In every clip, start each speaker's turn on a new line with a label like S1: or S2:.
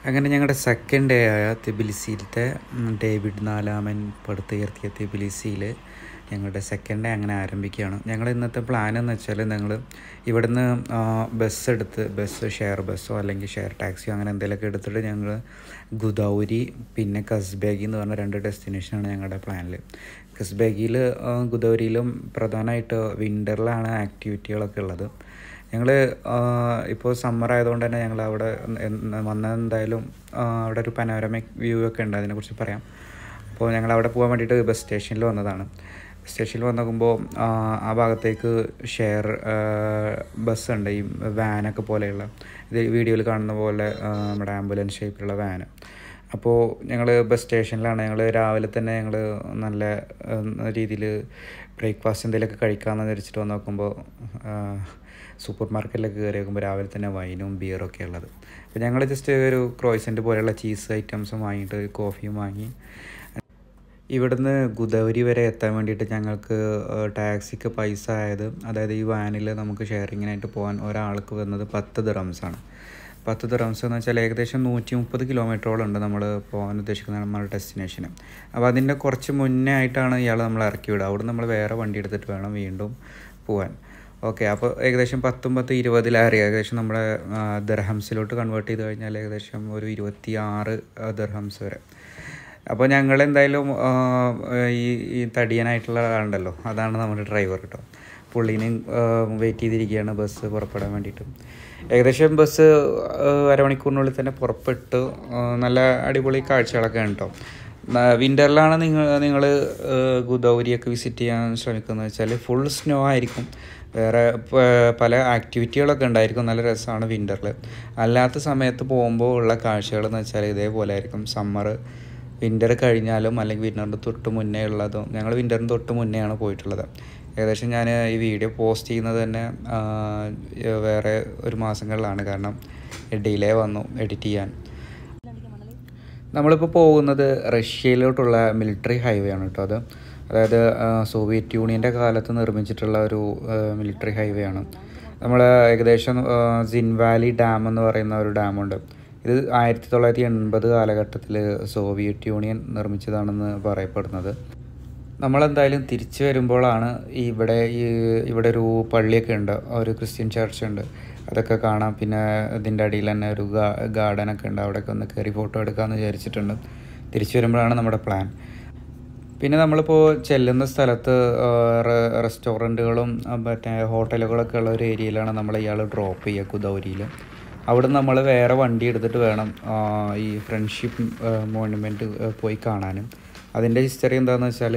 S1: അങ്ങനെ ഞങ്ങളുടെ second day ആയ തിബിലിസിയിലത്തെ ഉം, ഡേവിഡ് നാലാമൻ പടുത്തുയർത്തിയ തിബിലിസിയിൽ ഞങ്ങളുടെ സെക്കൻഡ് ഡേ അങ്ങനെ ആരംഭിക്കുകയാണ് ഞങ്ങൾ ഇന്നത്തെ പ്ലാൻ എന്ന് വെച്ചാൽ ഞങ്ങൾ ഇവിടുന്ന് ആ, ബസ് എടുത്ത് ബസ് ഷെയർ ബസ്സോ അല്ലെങ്കിൽ ഷെയർ ടാക്സിയോ അങ്ങനെ എന്തെങ്കിലുമൊക്കെ എടുത്തിട്ട് ഞങ്ങൾ ഗുദൗരി പിന്നെ കസ്ബേഗി എന്ന് പറഞ്ഞ രണ്ട് ഡെസ്റ്റിനേഷനാണ് ഞങ്ങളുടെ പ്ലാനിൽ കസ്ബേഗിയിൽ ഗുദൗരിയിലും പ്രധാനമായിട്ട് വിൻ്ററിലാണ് ആക്ടിവിറ്റികളൊക്കെ ഉള്ളത് ഞങ്ങൾ ഇപ്പോൾ സമ്മർ ആയതുകൊണ്ട് തന്നെ ഞങ്ങൾ അവിടെ വന്ന എന്തായാലും ആ, അവിടെ ഒരു പനോരമിക് വ്യൂ ഒക്കെ ഉണ്ട് അതിനെക്കുറിച്ച് പറയാം അപ്പോൾ ഞങ്ങൾ അവിടെ പോകാൻ വേണ്ടിയിട്ട് ബസ് സ്റ്റേഷനിൽ വന്നതാണ് ബസ് സ്റ്റേഷനിൽ വന്ന് നോക്കുമ്പോൾ ആ, ആ ഭാഗത്തേക്ക് ഷെയർ ബസ് ഉണ്ട് ഈ വാനൊക്കെ പോലെയുള്ള ഇത് വീഡിയോയിൽ കാണുന്ന പോലെ ആ, നമ്മുടെ ആംബുലൻസ് ഷേപ്പിലുള്ള വാന് അപ്പോൾ ഞങ്ങൾ ബസ് സ്റ്റേഷനിലാണ് ഞങ്ങൾ രാവിലെ തന്നെ ഞങ്ങൾ നല്ല രീതിയിൽ ബ്രേക്ക്ഫാസ്റ്റ് എന്തെങ്കിലുമൊക്കെ കഴിക്കാമെന്ന് വിചാരിച്ചിട്ട് വന്ന് നോക്കുമ്പോൾ സൂപ്പർ മാർക്കറ്റിലൊക്കെ കയറി നോക്കുമ്പോൾ രാവിലെ തന്നെ വൈനും ബിയറും ഒക്കെ ഉള്ളത് അപ്പോൾ ഞങ്ങൾ ജസ്റ്റ് ഒരു ക്രോയ്സൻ്റ് പോലെയുള്ള ചീസ് ഐറ്റംസും വാങ്ങിയിട്ട് കോഫിയും വാങ്ങി ഇവിടുന്ന് ഗുദൗരി വരെ എത്താൻ വേണ്ടിയിട്ട് ഞങ്ങൾക്ക് ടാക്സിക്ക് പൈസ ആയത് അതായത് ഈ വാനിൽ നമുക്ക് ഷെയറിങ്ങിനായിട്ട് പോകാൻ ഒരാൾക്ക് വന്നത് പത്ത് ദിറംസാണ് പത്ത് ദിറംസ് എന്ന് വെച്ചാൽ ഏകദേശം നൂറ്റി മുപ്പത് കിലോമീറ്ററോളം ഉണ്ട് നമ്മൾ പോകാൻ ഉദ്ദേശിക്കുന്ന നമ്മുടെ ഡെസ്റ്റിനേഷന് അപ്പോൾ അതിൻ്റെ കുറച്ച് മുന്നേ ആയിട്ടാണ് ഇയാൾ നമ്മൾ ഇറക്കി വിടുക അവിടെ നമ്മൾ വേറെ വണ്ടി എടുത്തിട്ട് വേണം വീണ്ടും പോകാൻ ഓക്കെ അപ്പോൾ ഏകദേശം പത്തും പത്ത് ഇരുപതിലേറെ ഏകദേശം നമ്മുടെ ദർഹംസിലോട്ട് കൺവേർട്ട് ചെയ്ത് കഴിഞ്ഞാൽ ഏകദേശം ഒരു ഇരുപത്തി ആറ് ദർഹംസ് വരെ അപ്പോൾ ഞങ്ങൾ എന്തായാലും ആ, ഈ ഈ തടിയനായിട്ടുള്ള ആളുണ്ടല്ലോ അതാണ് നമ്മുടെ ഡ്രൈവർ കേട്ടോ പുള്ളീനെ വെയിറ്റ് ചെയ്തിരിക്കുകയാണ് ബസ് പുറപ്പെടാൻ വേണ്ടിയിട്ട് ഏകദേശം ബസ് ആ, അരമണിക്കൂറിനുള്ളിൽ തന്നെ പുറപ്പെട്ടു ആ, നല്ല അടിപൊളി കാഴ്ചകളൊക്കെ ഉണ്ട് കേട്ടോ വിൻ്ററിലാണ് നിങ്ങൾ നിങ്ങൾ ഗുദൗരിയൊക്കെ വിസിറ്റ് ചെയ്യാൻ ശ്രമിക്കുന്നത് വെച്ചാൽ ഫുൾ സ്നോ ആയിരിക്കും വേറെ പ- പല ആക്ടിവിറ്റികളൊക്കെ ഉണ്ടായിരിക്കും നല്ല രസമാണ് വിൻ്ററിൽ അല്ലാത്ത സമയത്ത് പോകുമ്പോൾ ഉള്ള കാഴ്ചകൾ എന്ന് വെച്ചാൽ ഇതേപോലെ ആയിരിക്കും സമ്മർ വിൻ്റർ കഴിഞ്ഞാലും അല്ലെങ്കിൽ വിൻ്ററിൻ്റെ തൊട്ട് മുന്നേ ഉള്ളതും ഞങ്ങൾ വിൻ്ററിന് തൊട്ട് മുന്നെയാണ് പോയിട്ടുള്ളത് ഏകദേശം ഞാൻ ഈ വീഡിയോ പോസ്റ്റ് ചെയ്യുന്നത് തന്നെ ആ, വേറെ ഒരു മാസങ്ങളിലാണ് കാരണം ഡിലേ വന്നു എഡിറ്റ് ചെയ്യാൻ നമ്മളിപ്പോൾ പോകുന്നത് റഷ്യയിലോട്ടുള്ള മിലിറ്ററി ഹൈവേ ആണ് കേട്ടോ അത് അതായത് ആ, സോവിയറ്റ് യൂണിയൻ്റെ കാലത്ത് നിർമ്മിച്ചിട്ടുള്ള ഒരു മിലിറ്ററി ഹൈവേ ആണ് നമ്മൾ ഏകദേശം ആ, സിൻ വാലി ഡാം എന്ന് പറയുന്ന ഒരു ഡാമുണ്ട് ഇത് ആയിരത്തി തൊള്ളായിരത്തി എൺപത് കാലഘട്ടത്തിൽ സോവിയറ്റ് യൂണിയൻ നിർമ്മിച്ചതാണെന്ന് പറയപ്പെടുന്നത് നമ്മളെന്തായാലും തിരിച്ചു വരുമ്പോഴാണ് ഈ ഇവിടെ ഈ ഇവിടെ ഒരു പള്ളിയൊക്കെ ഉണ്ട് ഒരു ക്രിസ്ത്യൻ ചർച്ച് ഉണ്ട് അതൊക്കെ കാണാം പിന്നെ ഇതിൻ്റെ അടിയിൽ തന്നെ ഒരു ഗാ ഗാർഡനൊക്കെ ഉണ്ട് അവിടെയൊക്കെ ഒന്ന് കയറി ഫോട്ടോ എടുക്കാമെന്ന് വിചാരിച്ചിട്ടുണ്ട് തിരിച്ചു വരുമ്പോഴാണ് നമ്മുടെ പ്ലാൻ പിന്നെ നമ്മളിപ്പോൾ ചെല്ലുന്ന സ്ഥലത്ത് റെസ്റ്റോറൻറ്റുകളും മറ്റേ ഹോട്ടലുകളൊക്കെ ഉള്ള ഒരു ഏരിയയിലാണ് നമ്മൾ ഇയാൾ ഡ്രോപ്പ് ചെയ്യുക കുദൗരിയിൽ അവിടെ നമ്മൾ വേറെ വണ്ടി എടുത്തിട്ട് വേണം ആ, ഈ ഫ്രണ്ട്ഷിപ്പ് മോണുമെൻറ്റ് പോയി കാണാനും അതിൻ്റെ ഹിസ്റ്ററി എന്താണെന്ന് വെച്ചാൽ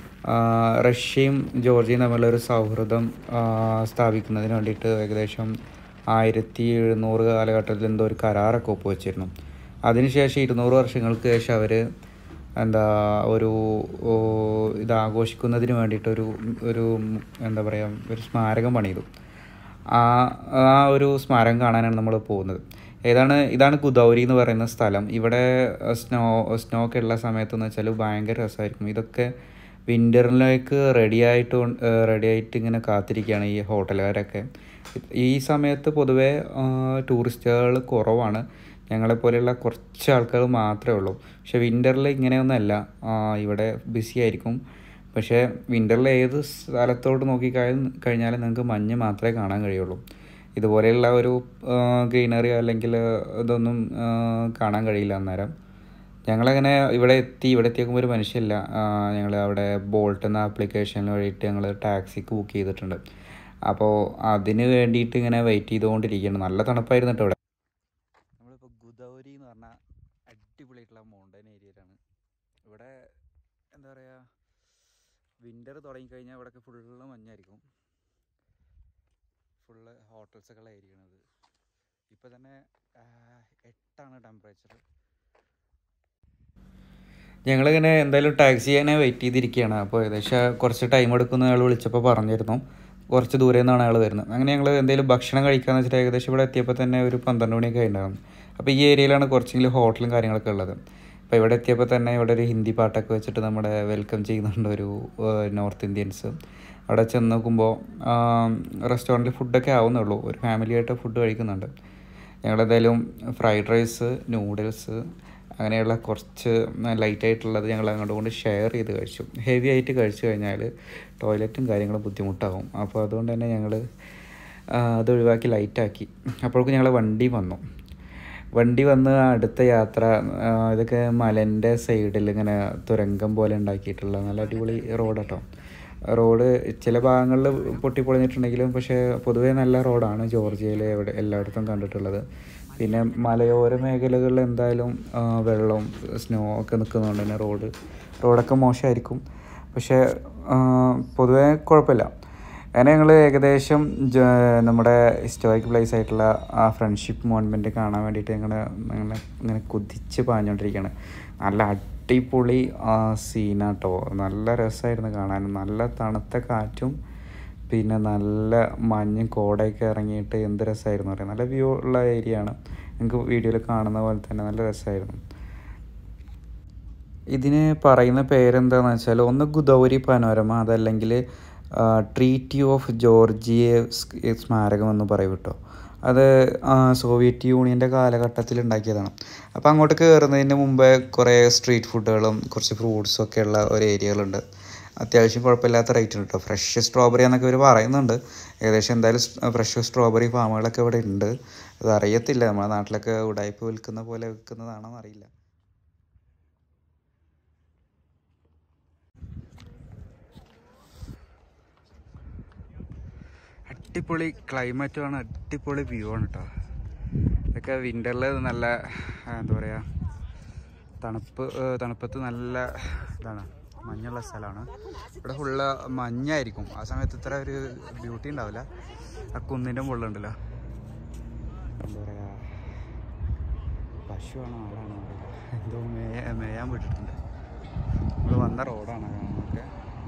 S1: റഷ്യയും ജോർജിയയും തമ്മിലൊരു സൗഹൃദം ആ, സ്ഥാപിക്കുന്നതിന് വേണ്ടിയിട്ട് ഏകദേശം ആയിരത്തി എഴുന്നൂറ് കാലഘട്ടത്തിൽ എന്തോ ഒരു കരാറൊക്കെ ഒപ്പുവെച്ചിരുന്നു അതിനുശേഷം ഇരുന്നൂറ് വർഷങ്ങൾക്ക് ശേഷം അവർ എന്താ ഒരു ഓ, ഇത് ആഘോഷിക്കുന്നതിന് വേണ്ടിയിട്ടൊരു ഒരു എന്താ പറയുക ഒരു സ്മാരകം പണിതു ആ ആ ഒരു സ്മാരകം കാണാനാണ് നമ്മൾ പോകുന്നത് ഏതാണ് ഇതാണ് ഗുദൗരി എന്ന് പറയുന്ന സ്ഥലം ഇവിടെ സ്നോ സ്നോ ഒക്കെ ഉള്ള സമയത്തെന്ന് വെച്ചാൽ ഭയങ്കര രസമായിരിക്കും ഇതൊക്കെ വിൻ്ററിലേക്ക് റെഡി ആയിട്ട് റെഡി ആയിട്ട് ഇങ്ങനെ കാത്തിരിക്കുകയാണ് ഈ ഹോട്ടലുകാരൊക്കെ ഈ സമയത്ത് പൊതുവേ ടൂറിസ്റ്റുകൾ കുറവാണ് ഞങ്ങളെപ്പോലെയുള്ള കുറച്ച് ആൾക്കാർ മാത്രമേ ഉള്ളൂ പക്ഷെ വിൻ്ററിൽ ഇങ്ങനെയൊന്നുമല്ല ആ, ഇവിടെ ബിസി ആയിരിക്കും പക്ഷേ വിൻ്ററിൽ ഏത് സ്ഥലത്തോട്ട് നോക്കി കഴിഞ്ഞാലും നിങ്ങൾക്ക് മഞ്ഞ് മാത്രമേ കാണാൻ കഴിയുള്ളൂ ഇതുപോലെയുള്ള ഒരു ഗ്രീനറി അല്ലെങ്കിൽ ഇതൊന്നും ആ, കാണാൻ കഴിയില്ല അന്നേരം ഞങ്ങളങ്ങനെ ഇവിടെ എത്തി ഇവിടെ എത്തിയേക്കുമ്പോൾ ഒരു മനുഷ്യല്ല ഞങ്ങൾ അവിടെ ബോൾട്ട് എന്ന ആപ്ലിക്കേഷൻ വഴിയിട്ട് ഞങ്ങൾ ടാക്സിക്ക് ബുക്ക് ചെയ്തിട്ടുണ്ട് അപ്പോൾ അതിന് വേണ്ടിയിട്ട് ഇങ്ങനെ വെയിറ്റ് ചെയ്തുകൊണ്ടിരിക്കുകയാണ് നല്ല തണുപ്പായിരുന്നു കേട്ടോ ഇവിടെ നമ്മളിപ്പോൾ ഗുദൗരി എന്ന് പറഞ്ഞാൽ അടിപൊളിയായിട്ടുള്ള മൗണ്ടൻ ഏരിയയിലാണ് ഇവിടെ എന്താ പറയുക വിൻ്റർ തുടങ്ങിക്കഴിഞ്ഞാൽ ഇവിടെയൊക്കെ ഫുള്ള് മഞ്ഞായിരിക്കും ഫുള്ള് ഹോട്ടൽസൊക്കെ ഏരിയയാണത് ഇപ്പോൾ തന്നെ ആ, എട്ടാണ് ടെമ്പറേച്ചർ ഞങ്ങളിങ്ങനെ എന്തായാലും ടാക്സി ചെയ്യാനെ വെയിറ്റ് ചെയ്തിരിക്കുകയാണ് അപ്പോൾ ഏകദേശം കുറച്ച് ടൈം എടുക്കുന്ന അയാൾ വിളിച്ചപ്പോൾ പറഞ്ഞിരുന്നു കുറച്ച് ദൂരെ നിന്നാണ് അയാൾ വരുന്നത് അങ്ങനെ ഞങ്ങൾ എന്തെങ്കിലും ഭക്ഷണം കഴിക്കാമെന്ന് വെച്ചിട്ട് ഏകദേശം ഇവിടെ എത്തിയപ്പോൾ തന്നെ ഒരു പന്ത്രണ്ട് മണിയൊക്കെ ഉണ്ടായിരുന്നു അപ്പോൾ ഈ ഏരിയയിലാണ് കുറച്ചെങ്കിലും ഹോട്ടലും കാര്യങ്ങളൊക്കെ ഉള്ളത് അപ്പോൾ ഇവിടെ എത്തിയപ്പോൾ തന്നെ ഇവിടെ ഒരു ഹിന്ദി പാട്ടൊക്കെ വെച്ചിട്ട് നമ്മുടെ വെൽക്കം ചെയ്യുന്നുണ്ട് ഒരു നോർത്ത് ഇന്ത്യൻസ് അവിടെ ചെന്ന് നോക്കുമ്പോൾ റെസ്റ്റോറൻറ്റിൽ ഫുഡൊക്കെ ആവുന്നുള്ളൂ ഒരു ഫാമിലിയായിട്ട് ഫുഡ് കഴിക്കുന്നുണ്ട് ഞങ്ങളെന്തായാലും ഫ്രൈഡ് റൈസ് നൂഡിൽസ് അങ്ങനെയുള്ള കുറച്ച് ലൈറ്റ് ആയിട്ടുള്ളത് ഞങ്ങൾ അങ്ങോട്ട് കൊണ്ട് ഷെയർ ചെയ്ത് കഴിച്ചു ഹെവി ആയിട്ട് കഴിച്ചു കഴിഞ്ഞാൽ ടോയ്ലറ്റും കാര്യങ്ങളും ബുദ്ധിമുട്ടാവും അപ്പോൾ അതുകൊണ്ട് തന്നെ ഞങ്ങൾ അത് ഒഴിവാക്കി ലൈറ്റാക്കി അപ്പോഴേക്കും ഞങ്ങൾ വണ്ടി വന്നു വണ്ടി വന്ന് അടുത്ത യാത്ര ആ, ഇതൊക്കെ മലൻ്റെ സൈഡിൽ ഇങ്ങനെ തുരങ്കം പോലെ ഉണ്ടാക്കിയിട്ടുള്ള നല്ല അടിപൊളി റോഡ് കേട്ടോ റോഡ് ചില ഭാഗങ്ങളിൽ പൊട്ടിപ്പൊളിഞ്ഞിട്ടുണ്ടെങ്കിലും പക്ഷേ പൊതുവേ നല്ല റോഡാണ് ജോർജിയയിൽ എവിടെ എല്ലായിടത്തും കണ്ടിട്ടുള്ളത് പിന്നെ മലയോര മേഖലകളിൽ എന്തായാലും ആ, വെള്ളം സ്നോ ഒക്കെ നിൽക്കുന്നതുകൊണ്ട് തന്നെ റോഡ് റോഡൊക്കെ മോശമായിരിക്കും പക്ഷേ ആ, പൊതുവേ കുഴപ്പമില്ല അങ്ങനെ ഞങ്ങൾ ഏകദേശം ജ- നമ്മുടെ ഹിസ്റ്റോറിക് പ്ലേസ് ആയിട്ടുള്ള ആ ഫ്രണ്ട്ഷിപ്പ് മോണമെൻറ്റ് കാണാൻ വേണ്ടിയിട്ട് ഞങ്ങൾ അങ്ങനെ ഇങ്ങനെ കുതിച്ച് പാഞ്ഞുകൊണ്ടിരിക്കുകയാണ് നല്ല അടിപൊളി സീനാട്ടോ നല്ല രസമായിരുന്നു കാണാൻ നല്ല തണുത്ത കാറ്റും പിന്നെ നല്ല മഞ്ഞും കോടയൊക്കെ ഇറങ്ങിയിട്ട് എന്ത് രസമായിരുന്നു പറയാം നല്ല വ്യൂ ഉള്ള ഏരിയ ആണ് നിങ്ങൾക്ക് വീഡിയോയിൽ കാണുന്ന പോലെ തന്നെ നല്ല രസമായിരുന്നു ഇതിന് പറയുന്ന പേരെന്താണെന്ന് വെച്ചാൽ ഒന്ന് ഗുദൗരി പനോരമ അതല്ലെങ്കിൽ ട്രീറ്റി ഓഫ് ജോർജിയ സ് സ്മാരകം എന്ന് പറയും കേട്ടോ അത് ആ, സോവിയറ്റ് യൂണിയൻ്റെ കാലഘട്ടത്തിൽ ഉണ്ടാക്കിയതാണ് അപ്പോൾ അങ്ങോട്ട് കയറുന്നതിന് മുമ്പേ കുറേ സ്ട്രീറ്റ് ഫുഡുകളും കുറച്ച് ഫ്രൂട്ട്സും ഒക്കെ ഉള്ള ഒരു ഏരിയകളുണ്ട് അത്യാവശ്യം കുഴപ്പമില്ലാത്ത റേറ്റ് ഉണ്ട് കേട്ടോ ഫ്രഷ് സ്ട്രോബെറി എന്നൊക്കെ ഇവർ പറയുന്നുണ്ട് ഏകദേശം എന്തായാലും ഫ്രഷ് സ്ട്രോബെറി ഫാമുകളൊക്കെ ഇവിടെ ഉണ്ട് അത് അറിയത്തില്ല നമ്മുടെ നാട്ടിലൊക്കെ ഉടായ്പ വിൽക്കുന്ന പോലെ വിൽക്കുന്നതാണോ എന്നറിയില്ല അടിപൊളി ക്ലൈമറ്റുമാണ് അടിപൊളി വ്യൂ ആണ് കേട്ടോ ഇതൊക്കെ വിൻ്ററിൽ നല്ല ആ, എന്താ പറയുക തണുപ്പ് ഏ, തണുപ്പത്ത് നല്ല ഇതാണ് മഞ്ഞുള്ള സ്ഥലമാണ് ഇവിടെ ഫുള്ള് മഞ്ഞായിരിക്കും ആ സമയത്ത് ഇത്ര ഒരു ബ്യൂട്ടി ഉണ്ടാവില്ല ആ കുന്നിൻ്റെ മുകളിലുണ്ടല്ലോ എന്താ പറയുക പശുവാണോ ആളാണോ അറിയില്ല എന്തോ മേയ മേയാൻ വിട്ടിട്ടുണ്ട് നമ്മൾ വന്ന റോഡാണ് കാണാനൊക്കെ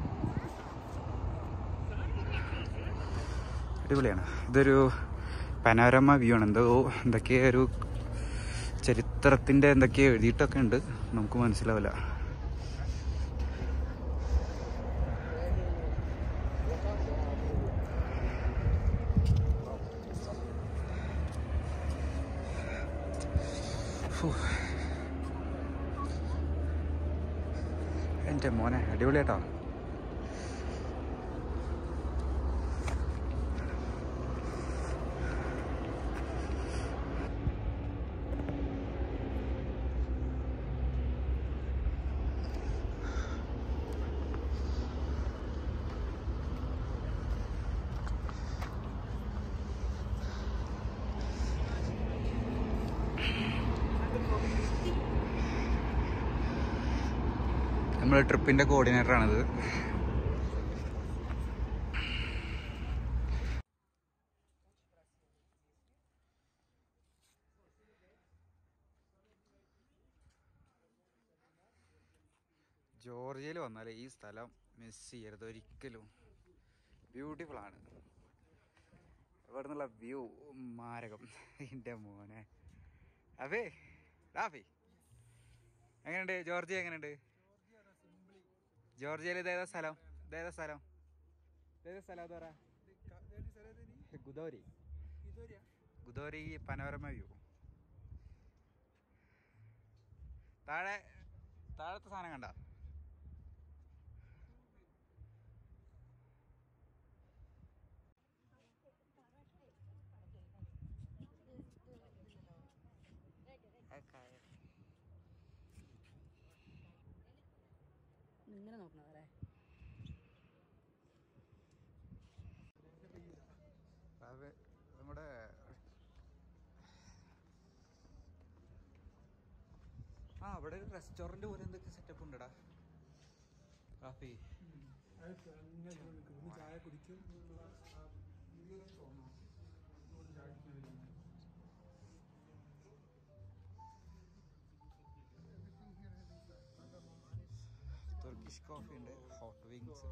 S1: അടിപൊളിയാണ് ഇതൊരു പനോരമ വ്യൂ ആണ് എന്തോ എന്തൊക്കെയോ ഒരു ചരിത്രത്തിൻ്റെ എന്തൊക്കെയോ എഴുതിയിട്ടൊക്കെ ഉണ്ട് നമുക്ക് മനസ്സിലാവില്ല ഫു. എൻ്റെ മോനെ അടിപൊളിയാട്ടോ നമ്മുടെ ട്രിപ്പിൻ്റെ കോർഡിനേറ്ററാണിത് ജോർജിയയിൽ വന്നാൽ ഈ സ്ഥലം മിസ് ചെയ്യരുത് ഒരിക്കലും ബ്യൂട്ടിഫുൾ ആണ് ഇവിടെ നിന്നുള്ള വ്യൂ മാരകം എൻ്റെ മോനെ അതെ റാഫി എങ്ങനെയുണ്ട് ജോർജിയ എങ്ങനെയുണ്ട് ജോർജിയയിൽ ഇതേതാ സ്ഥലം ഇതേതാ സ്ഥലം ഇതേതാ സ്ഥലം അത് പറ ഗുദോരി ഗുദോരി പനോരമ വ്യൂ താഴെ താഴത്തെ സാധനം കണ്ട
S2: ഇങ്ങനെ നോക്കണതല്ലേ
S1: അത് നമ്മുടെ ആ അവിടെ ഒരു റെസ്റ്റോറന്റ് പോലെ എന്തൊക്കെ സെറ്റപ്പ് ഉണ്ടടാ കാഫി
S3: ചായ കുടിക്കും
S1: തുർക്കിഷ് കോഫി ഉണ്ട് ഹോട്ട് വിങ്സ്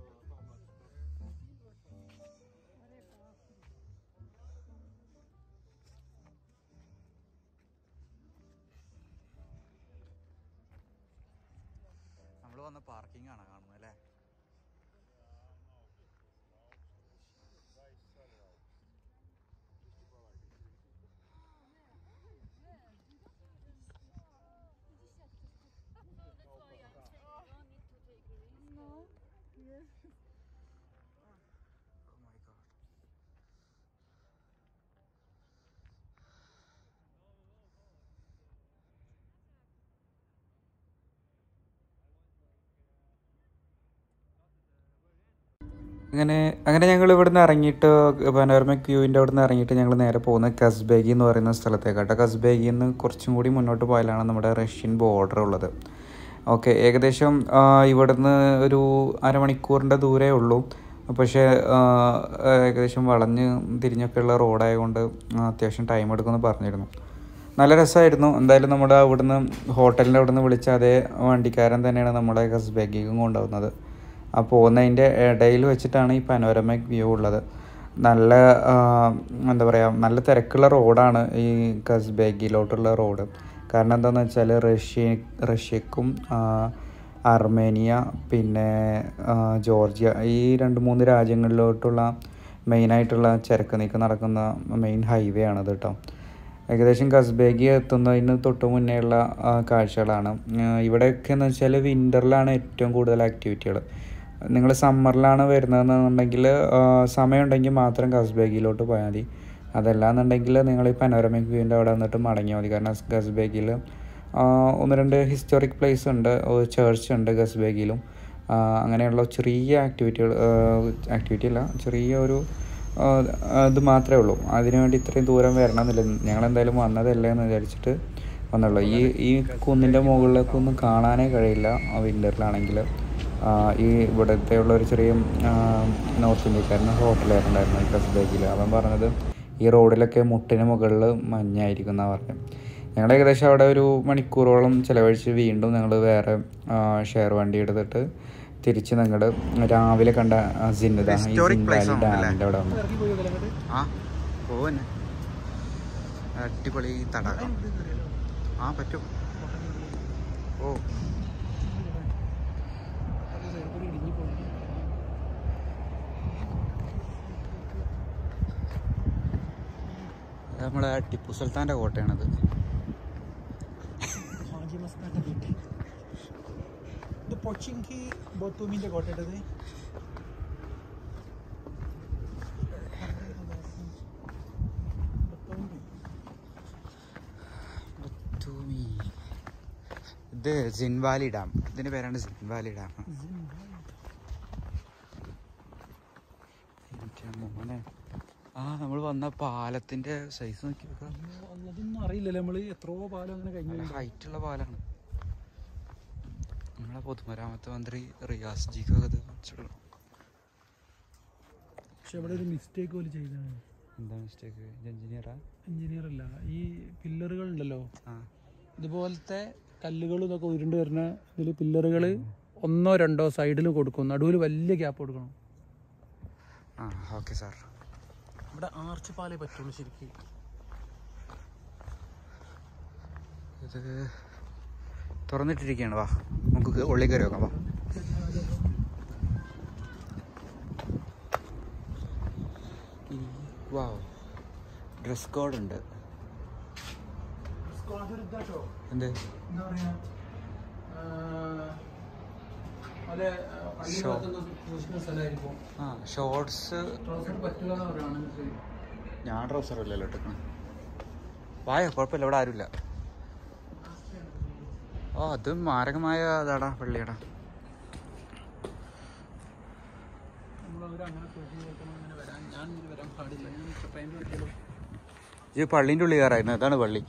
S1: നമ്മൾ വന്ന പാർക്കിംഗ് ആണ് കാണുന്നത് അല്ലേ അങ്ങനെ അങ്ങനെ ഞങ്ങൾ ഇവിടുന്ന് ഇറങ്ങിയിട്ട് പനോരമിക് വ്യൂവിൻ്റെ അവിടെ നിന്ന് ഇറങ്ങിയിട്ട് ഞങ്ങൾ നേരെ പോകുന്നത് കസ്ബേഗി എന്ന് പറയുന്ന സ്ഥലത്തേക്കാട്ടോ കസ്ബേഗിയിൽ നിന്ന് കുറച്ചും കൂടി മുന്നോട്ട് പോയാലാണ് നമ്മുടെ റഷ്യൻ ബോർഡർ ഉള്ളത് ഓക്കെ ഏകദേശം ആ, ഇവിടുന്ന് ഒരു അരമണിക്കൂറിൻ്റെ ദൂരേ ഉള്ളൂ പക്ഷേ ആ, ഏകദേശം വളഞ്ഞ് തിരിഞ്ഞൊക്കെയുള്ള റോഡായതുകൊണ്ട് അത്യാവശ്യം ടൈം എടുക്കുമെന്ന് പറഞ്ഞിരുന്നു നല്ല രസമായിരുന്നു എന്തായാലും നമ്മുടെ അവിടുന്ന് ഹോട്ടലിൻ്റെ അവിടുന്ന് വിളിച്ച അതേ വണ്ടിക്കാരൻ തന്നെയാണ് നമ്മളെ കസ്ബേഗിക്കും കൊണ്ടുപോകുന്നത് ആ പോകുന്നതിൻ്റെ ഇടയിൽ വെച്ചിട്ടാണ് ഈ പനോരമിക് വ്യൂ ഉള്ളത് നല്ല ആ, എന്താ പറയുക നല്ല തിരക്കുള്ള റോഡാണ് ഈ കസ്ബേഗിലോട്ടുള്ള റോഡ് കാരണം എന്താണെന്ന് വെച്ചാൽ റഷ്യ റഷ്യക്കും ആ, അർമേനിയ പിന്നെ ആ, ജോർജിയ ഈ രണ്ട് മൂന്ന് രാജ്യങ്ങളിലോട്ടുള്ള മെയിനായിട്ടുള്ള ചരക്ക് നീക്കം നടക്കുന്ന മെയിൻ ഹൈവേ ആണത് കേട്ടോ ഏകദേശം കസ്ബേഗി എത്തുന്നതിന് തൊട്ട് മുന്നേയുള്ള ആ, കാഴ്ചകളാണ് ആ, ഇവിടെയൊക്കെ എന്ന് വെച്ചാൽ വിൻ്ററിലാണ് ഏറ്റവും കൂടുതൽ ആക്ടിവിറ്റികൾ നിങ്ങൾ സമ്മറിലാണ് വരുന്നതെന്നുണ്ടെങ്കിൽ സമയമുണ്ടെങ്കിൽ മാത്രം കസ്ബേഗിലോട്ട് പോയാൽ മതി അതല്ലാന്നുണ്ടെങ്കിൽ നിങ്ങൾ ഈ പനോരമിക് വ്യൂവിൻ്റെ അവിടെ വന്നിട്ട് മടങ്ങിയാൽ മതി കാരണം ഗസ്ബേഗിൽ ഒന്ന് രണ്ട് ഹിസ്റ്റോറിക് പ്ലേസ് ഉണ്ട് ചേർച്ച് ഉണ്ട് ഗസ്ബേഗിലും ആ, അങ്ങനെയുള്ള ചെറിയ ആക്ടിവിറ്റികൾ ആക്ടിവിറ്റി അല്ല ചെറിയ ഒരു ആ, ഇത് മാത്രമേ ഉള്ളൂ അതിനുവേണ്ടി ഇത്രയും ദൂരം വരണമെന്നില്ല ഞങ്ങൾ എന്തായാലും വന്നതല്ലേ എന്ന് വിചാരിച്ചിട്ട് വന്നുള്ളൂ ഈ ഈ കുന്നിൻ്റെ മുകളിലേക്കൊന്നും കാണാനേ കഴിയില്ല വിൻ്ററിലാണെങ്കിൽ ഈ ഇവിടുത്തെ ഉള്ള ഒരു ചെറിയ ആ, നോർത്ത് ഇന്ത്യക്കാരന് ഹോട്ടലുകാരുണ്ടായിരുന്നു ഈ കസ്ബേഗിൽ അവൻ പറഞ്ഞത് ഈ റോഡിലൊക്കെ മുട്ടിന് മുകളിൽ മഞ്ഞായിരിക്കും എന്നാണ് പറഞ്ഞത് ഞങ്ങൾ ഏകദേശം അവിടെ ഒരു മണിക്കൂറോളം ചിലവഴിച്ച് വീണ്ടും ഞങ്ങൾ വേറെ ഷെയർ വണ്ടി എടുത്തിട്ട് തിരിച്ച് ഞങ്ങൾ രാവിലെ കണ്ട ആ ജിന്നദ ഈ ജിൻവാലി ഡാമിൻ്റെ അവിടെ വന്നു ആ പോവന്നെ അടിപൊളി തടാകം ആ പറ്റും ഓ നമ്മളെ ടിപ്പു സുൽത്താൻ്റെ കോട്ടയാണത്
S2: ഹാജി മസ്താന്റെ വീട്ടിൽ ഇത് പൊച്ചിങ്കി ബോത്തൂമിന്റെ കോട്ടയുടേത്
S1: ബത്തൂമി. ഇത് ജിൻവാലി ഡാം ഇതിന്റെ പേരാണ് ജിൻവാലി ഡാം എൻ്റെ മോനെ ആ നമ്മൾ വന്ന പാലത്തിന്റെ സൈസ് നോക്കി നോക്കാം
S2: അതൊന്നും അറിയില്ലല്ലോ നമ്മള് എത്രയോ പാലം അങ്ങനെ കഴിഞ്ഞു
S1: നല്ല ഹൈറ്റ് ഉള്ള പാലാണ് നമ്മളെ പൊതുമരാമത്ത് മന്ത്രി റിയാസ് ജിക്കൊക്കെ ഇത് കാണിച്ചിടണം
S2: പക്ഷെ അവിടെ ഒരു മിസ്റ്റേക്ക് പോലെ ചെയ്തതാണ്
S1: എന്താ മിസ്റ്റേക്ക് എഞ്ചിനീയറാ
S2: എഞ്ചിനീയർ അല്ല ഈ പില്ലറുകൾ ഉണ്ടല്ലോ
S1: ആ
S2: ഇതുപോലത്തെ കല്ലുകൾ ഇതൊക്കെ ഉരുണ്ട് വരുന്ന ഇതിൽ പില്ലറുകൾ ഒന്നോ രണ്ടോ സൈഡിൽ കൊടുക്കും നടുവിൽ വലിയ ഗ്യാപ്പ് കൊടുക്കണം
S1: ആ ഓക്കെ സാർ
S2: ഇവിടെ ആർച്ച് പാലേ പറ്റുള്ളൂ ശരിക്കും
S1: ഇത് തുറന്നിട്ടിരിക്കുകയാണ് വാ നമുക്ക് ഉള്ളിൽ കയറി നോക്കാം വാ വാ ഡ്രസ് കോഡ് ഉണ്ട് എന്ത്
S2: എന്താ പറയാ അതെ
S1: Show.
S2: സൂക്ഷിക്കുന്ന സ്ഥലമായിരിക്കും
S1: ആ ഷോർട്സ്
S2: ട്രൗസർ പറ്റില്ല എന്ന് പറയുകയാണെങ്കിൽ
S1: ഞാൻ ട്രൗസർ അല്ലല്ലോ ഇട്ടിക്കണം വായോ കുഴപ്പമില്ല ഇവിടെ ആരുമില്ല ഓ അത് മാരകമായ ഇതാടാ പള്ളിയടാ
S2: നമ്മളവർ അങ്ങനെ കൃഷി നോക്കുമ്പോൾ അങ്ങനെ വരാൻ ഞാൻ ഇതിൽ വരാൻ പാടില്ല ഞാൻ ട്രെയിനിൽ പറ്റിയല്ലോ
S1: ഇത് പള്ളീൻ്റെ ഉള്ളിൽ കയറായിരുന്നു അതാണ് പള്ളി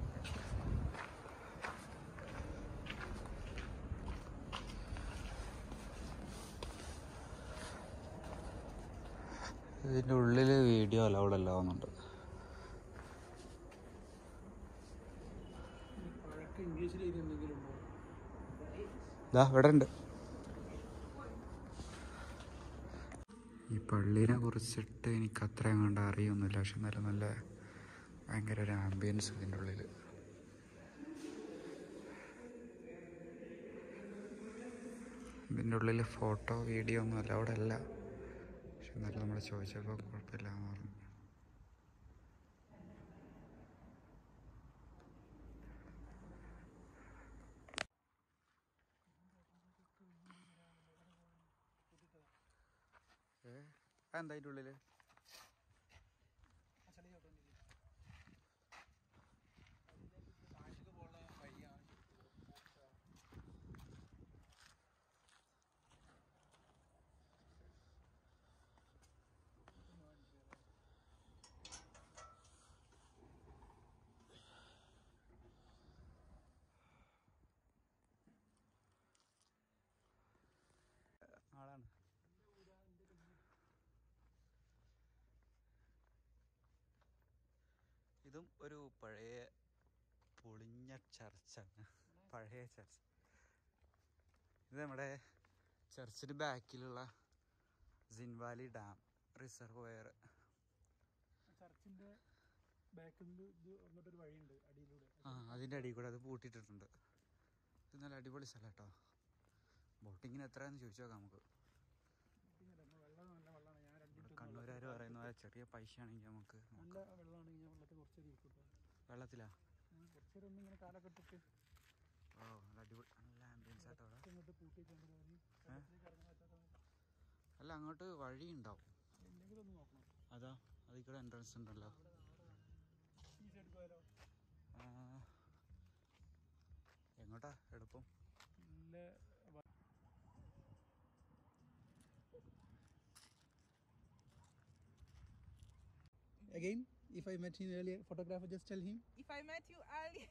S1: ഇതിൻ്റെ ഉള്ളിൽ വീഡിയോ അലൗഡ് അല്ല ആവുന്നുണ്ട്
S2: പഴക്കം ഇംഗ്ലീഷിൽ എഴുതി എന്തെങ്കിലും ഉണ്ടോ
S1: ഇതാ ഇവിടെ ഉണ്ട് ഈ പള്ളീനെ കുറിച്ചിട്ട് എനിക്ക് അത്രയും കണ്ട് അറിയൊന്നുമില്ല പക്ഷെ എന്നാലും നല്ല ഭയങ്കര ഒരു ആംബിയൻസ് ഇതിൻ്റെ ഉള്ളിൽ ഇതിൻ്റെ ഉള്ളിൽ ഫോട്ടോ വീഡിയോ ഒന്നും അല്ല അവിടെ അല്ല പക്ഷെ എന്നാലും നമ്മൾ ചോദിച്ചപ്പോൾ കുഴപ്പമില്ല എന്ന് പറഞ്ഞു അതെന്താ അതിൻ്റെ ഉള്ളിൽ ആളാണ് ഇതും ഒരു പഴയ പൊളിഞ്ഞ ചർച്ചാണ് പഴയ ചർച്ച് ഇത് നമ്മുടെ ചർച്ചിന് ബാക്കിലുള്ള സിൻവാലി ഡാം റിസർവയർ
S2: ചർച്ചിന്റെ ബാക്കിൽ ഇത് അങ്ങോട്ടൊരു വഴിയുണ്ട് അടിയിലൂടെ
S1: ആ അതിൻ്റെ അടിയിൽ കൂടെ അത് പൂട്ടിയിട്ടിട്ടുണ്ട് ഇത് നല്ല അടിപൊളി സ്ഥലം കേട്ടോ ബോട്ടിങ്ങിന് എത്രയാണെന്ന് ചോദിച്ചു നോക്കാം നമുക്ക്
S2: പിന്നെ നമ്മൾ വെള്ളം നല്ല വെള്ളമാണ് ഞാൻ രണ്ട്
S1: ഇവിടെ കണ്ണൂരുകാർ പറയുന്ന പോലെ ചെറിയ പൈസ ആണെങ്കിൽ നമുക്ക്
S2: നല്ല വെള്ളമാണെങ്കിൽ ഞാൻ വെള്ളത്തിൽ കുറച്ചേരം ഇരിക്കട്ടോ
S1: വെള്ളത്തിലാ
S2: കുറച്ചേരം ഒന്ന് ഇങ്ങനെ കാലൊക്കെ ഇട്ടിട്ട്
S1: ഓ നല്ല അടിപൊളി നല്ല ആംബിയൻസ് ആട്ടോ അവിടെ
S2: ഇങ്ങോട്ട് പൂട്ടിയിട്ടുണ്ട് വെള്ളത്തിലേക്ക് ഇറങ്ങാൻ പറ്റാത്ത
S1: അല്ല അങ്ങോട്ട് വഴി ഉണ്ടാവും
S2: എന്തെങ്കിലും ഒന്ന് നോക്കണം
S1: അതാ അതിൽ കൂടെ എൻട്രൻസ് ഉണ്ടല്ലോ
S2: ഈ സൈഡ് പോയാലോ
S1: ആ, എങ്ങോട്ടാ എളുപ്പം
S2: നല്ല വ- Again, if I met him earlier, photographer, just tell him.
S3: If I met you earlier,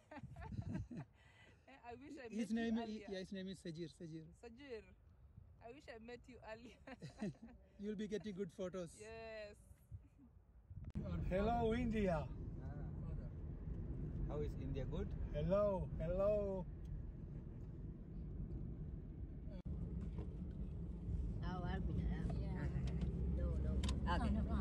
S3: I wish I
S2: His
S3: met
S2: name,
S3: you
S2: is,
S3: earlier.
S2: yeah, his name is Sajir. Sajir.
S3: Sajir, I wish I met you earlier.
S2: You'll be getting good photos.
S3: yes.
S4: Hello, India.
S1: How is India good
S4: Hello, hello.
S5: Oh, I'll be there. Yeah. No, no.
S3: Okay.